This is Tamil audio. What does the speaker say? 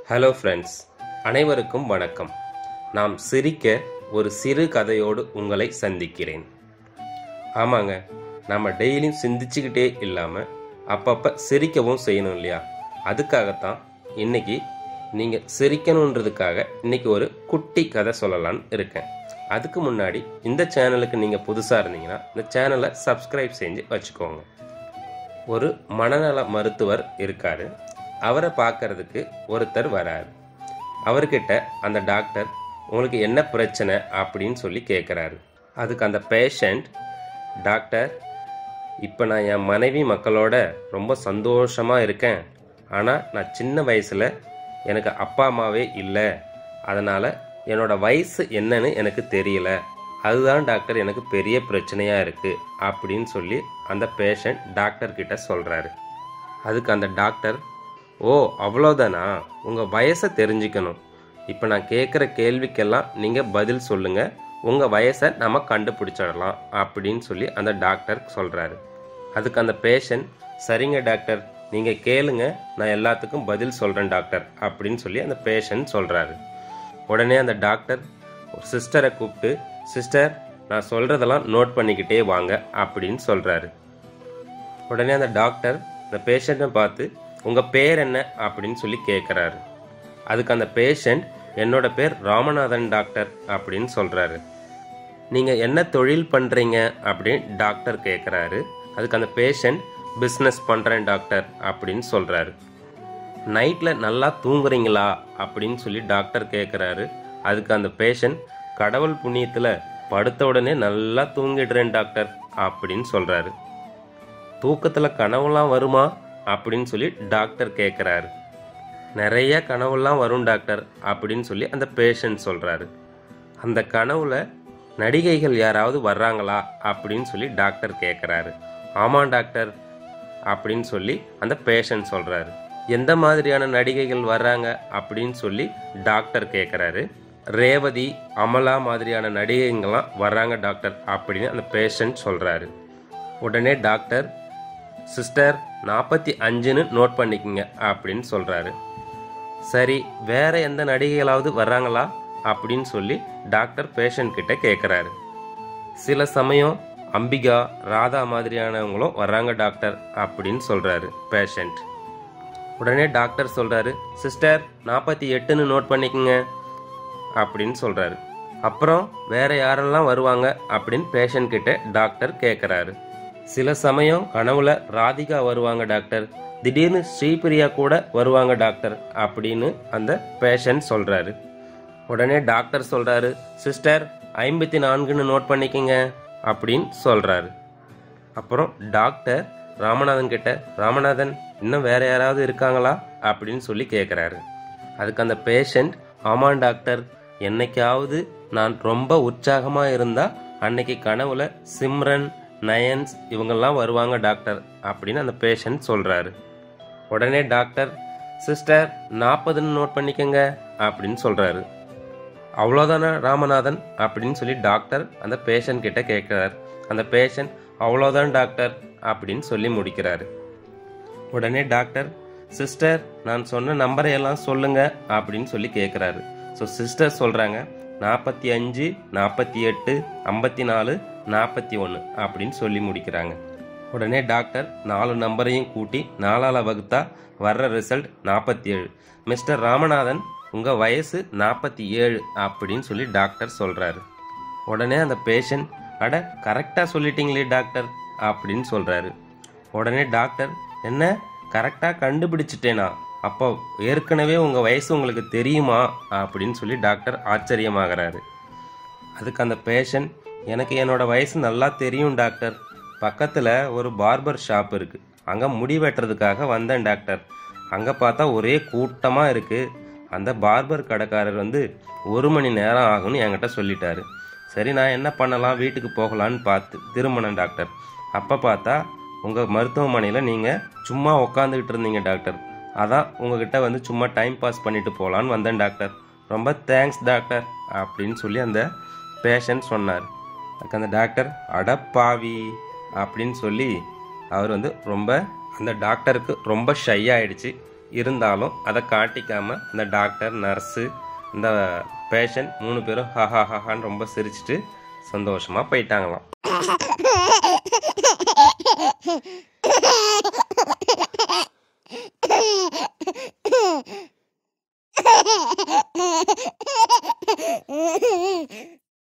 ஹலோ ஃப்ரெண்ட்ஸ் அனைவருக்கும் வணக்கம் நாம் சிரிக்க ஒரு சிறு கதையோடு உங்களை சந்திக்கிறேன் ஆமாங்க நம்ம டெய்லியும் சிந்திச்சுக்கிட்டே இல்லாமல் அப்பப்போ சிரிக்கவும் செய்யணும் இல்லையா அதுக்காகத்தான் இன்னைக்கு நீங்கள் சிரிக்கணுன்றதுக்காக இன்னைக்கு ஒரு குட்டி கதை சொல்லலான்னு இருக்கேன் அதுக்கு முன்னாடி இந்த சேனலுக்கு நீங்கள் புதுசாக இருந்தீங்கன்னா இந்த சேனலை சப்ஸ்கிரைப் செஞ்சு வச்சுக்கோங்க ஒரு மனநல மருத்துவர் இருக்காரு அவரை பார்க்கறதுக்கு ஒருத்தர் வராரு அவர்கிட்ட அந்த டாக்டர் உங்களுக்கு என்ன பிரச்சனை அப்படின்னு சொல்லி கேட்குறாரு அதுக்கு அந்த பேஷண்ட் டாக்டர் இப்போ நான் என் மனைவி மக்களோட ரொம்ப சந்தோஷமாக இருக்கேன் ஆனால் நான் சின்ன வயசில் எனக்கு அப்பா அம்மாவே இல்லை அதனால் என்னோட வயசு என்னன்னு எனக்கு தெரியல அதுதான் டாக்டர் எனக்கு பெரிய பிரச்சனையாக இருக்குது அப்படின்னு சொல்லி அந்த பேஷண்ட் டாக்டர் கிட்ட சொல்கிறாரு அதுக்கு அந்த டாக்டர் ஓ அவ்வளோதானா உங்கள் வயசை தெரிஞ்சுக்கணும் இப்போ நான் கேட்குற கேள்விக்கெல்லாம் நீங்கள் பதில் சொல்லுங்கள் உங்கள் வயசை நம்ம கண்டுபிடிச்சிடலாம் அப்படின்னு சொல்லி அந்த டாக்டர் சொல்கிறாரு அதுக்கு அந்த பேஷண்ட் சரிங்க டாக்டர் நீங்கள் கேளுங்க நான் எல்லாத்துக்கும் பதில் சொல்கிறேன் டாக்டர் அப்படின்னு சொல்லி அந்த பேஷண்ட் சொல்கிறாரு உடனே அந்த டாக்டர் ஒரு சிஸ்டரை கூப்பிட்டு சிஸ்டர் நான் சொல்கிறதெல்லாம் நோட் பண்ணிக்கிட்டே வாங்க அப்படின்னு சொல்கிறாரு உடனே அந்த டாக்டர் அந்த பேஷண்ட்டை பார்த்து உங்கள் பேர் என்ன அப்படின்னு சொல்லி கேட்குறாரு அதுக்கு அந்த பேஷண்ட் என்னோட பேர் ராமநாதன் டாக்டர் அப்படின்னு சொல்கிறாரு நீங்கள் என்ன தொழில் பண்ணுறீங்க அப்படின்னு டாக்டர் கேட்குறாரு அதுக்கு அந்த பேஷண்ட் பிஸ்னஸ் பண்ணுறேன் டாக்டர் அப்படின்னு சொல்கிறாரு நைட்டில் நல்லா தூங்குறீங்களா அப்படின்னு சொல்லி டாக்டர் கேட்குறாரு அதுக்கு அந்த பேஷண்ட் கடவுள் புண்ணியத்தில் படுத்த உடனே நல்லா தூங்கிடுறேன் டாக்டர் அப்படின்னு சொல்கிறாரு தூக்கத்தில் கனவுலாம் வருமா அப்படின்னு சொல்லி டாக்டர் கேட்குறாரு நிறைய கனவுலாம் வரும் டாக்டர் அப்படின்னு சொல்லி அந்த பேஷண்ட் சொல்கிறாரு அந்த கனவுல நடிகைகள் யாராவது வர்றாங்களா அப்படின்னு சொல்லி டாக்டர் கேட்குறாரு ஆமாம் டாக்டர் அப்படின்னு சொல்லி அந்த பேஷண்ட் சொல்கிறாரு எந்த மாதிரியான நடிகைகள் வர்றாங்க அப்படின்னு சொல்லி டாக்டர் கேட்குறாரு ரேவதி அமலா மாதிரியான நடிகைங்கள்லாம் வர்றாங்க டாக்டர் அப்படின்னு அந்த பேஷண்ட் சொல்கிறாரு உடனே டாக்டர் சிஸ்டர் நாற்பத்தி அஞ்சுன்னு நோட் பண்ணிக்கங்க அப்படின்னு சொல்கிறாரு சரி வேற எந்த நடிகைகளாவது வர்றாங்களா அப்படின்னு சொல்லி டாக்டர் பேஷண்ட் கிட்ட கேட்குறாரு சில சமயம் அம்பிகா ராதா மாதிரியானவங்களும் வர்றாங்க டாக்டர் அப்படின்னு சொல்கிறாரு பேஷண்ட் உடனே டாக்டர் சொல்கிறாரு சிஸ்டர் நாற்பத்தி எட்டுன்னு நோட் பண்ணிக்கங்க அப்படின்னு சொல்கிறாரு அப்புறம் வேற யாரெல்லாம் வருவாங்க அப்படின்னு பேஷண்ட் கிட்ட டாக்டர் கேட்குறாரு சில சமயம் கனவுல ராதிகா வருவாங்க டாக்டர் திடீர்னு ஸ்ரீபிரியா கூட வருவாங்க டாக்டர் அப்படின்னு அந்த பேஷண்ட் சொல்கிறாரு உடனே டாக்டர் சொல்கிறாரு சிஸ்டர் ஐம்பத்தி நான்குன்னு நோட் பண்ணிக்கங்க அப்படின்னு சொல்கிறாரு அப்புறம் டாக்டர் ராமநாதன் கிட்ட ராமநாதன் இன்னும் வேற யாராவது இருக்காங்களா அப்படின்னு சொல்லி கேட்குறாரு அதுக்கு அந்த பேஷண்ட் ஆமாம் டாக்டர் என்னைக்காவது நான் ரொம்ப உற்சாகமாக இருந்தால் அன்னைக்கு கனவுல சிம்ரன் நயன்ஸ் இவங்கெல்லாம் வருவாங்க டாக்டர் அப்படின்னு அந்த பேஷண்ட் சொல்கிறாரு உடனே டாக்டர் சிஸ்டர் நாற்பதுன்னு நோட் பண்ணிக்கங்க அப்படின்னு சொல்கிறாரு அவ்வளோதானா ராமநாதன் அப்படின்னு சொல்லி டாக்டர் அந்த பேஷண்ட் கிட்ட கேட்குறாரு அந்த பேஷண்ட் அவ்வளோதான் டாக்டர் அப்படின்னு சொல்லி முடிக்கிறாரு உடனே டாக்டர் சிஸ்டர் நான் சொன்ன நம்பரை எல்லாம் சொல்லுங்க அப்படின்னு சொல்லி கேட்குறாரு ஸோ சிஸ்டர் சொல்கிறாங்க நாற்பத்தி அஞ்சு நாற்பத்தி எட்டு ஐம்பத்தி நாலு நாற்பத்தி ஒன்று அப்படின்னு சொல்லி முடிக்கிறாங்க உடனே டாக்டர் நாலு நம்பரையும் கூட்டி நாலால் வகுத்தா வர்ற ரிசல்ட் நாற்பத்தி ஏழு மிஸ்டர் ராமநாதன் உங்கள் வயசு நாற்பத்தி ஏழு அப்படின்னு சொல்லி டாக்டர் சொல்கிறாரு உடனே அந்த பேஷண்ட் அட கரெக்டாக சொல்லிட்டீங்களே டாக்டர் அப்படின்னு சொல்கிறாரு உடனே டாக்டர் என்ன கரெக்டாக கண்டுபிடிச்சிட்டேனா அப்போ ஏற்கனவே உங்கள் வயசு உங்களுக்கு தெரியுமா அப்படின்னு சொல்லி டாக்டர் ஆச்சரியமாகறாரு அதுக்கு அந்த பேஷண்ட் எனக்கு என்னோட வயசு நல்லா தெரியும் டாக்டர் பக்கத்தில் ஒரு பார்பர் ஷாப் இருக்குது அங்கே முடி வெட்டுறதுக்காக வந்தேன் டாக்டர் அங்கே பார்த்தா ஒரே கூட்டமாக இருக்குது அந்த பார்பர் கடைக்காரர் வந்து ஒரு மணி நேரம் ஆகும்னு என்கிட்ட சொல்லிட்டாரு சரி நான் என்ன பண்ணலாம் வீட்டுக்கு போகலான்னு பார்த்து திரும்பினேன் டாக்டர் அப்போ பார்த்தா உங்கள் மருத்துவமனையில் நீங்கள் சும்மா உக்காந்துக்கிட்டு இருந்தீங்க டாக்டர் அதான் உங்ககிட்ட வந்து சும்மா டைம் பாஸ் பண்ணிட்டு போகலான்னு வந்தேன் டாக்டர் ரொம்ப தேங்க்ஸ் டாக்டர் அப்படின்னு சொல்லி அந்த பேஷண்ட் சொன்னார் அதுக்கு அந்த டாக்டர் அடப்பாவி அப்படின்னு சொல்லி அவர் வந்து ரொம்ப அந்த டாக்டருக்கு ரொம்ப ஷை ஆயிடுச்சு இருந்தாலும் அதை காட்டிக்காம அந்த டாக்டர் நர்ஸு இந்த பேஷண்ட் மூணு பேரும் ஹஹா ஹஹான்னு ரொம்ப சிரிச்சிட்டு சந்தோஷமாக போயிட்டாங்களாம் Mm-hmm.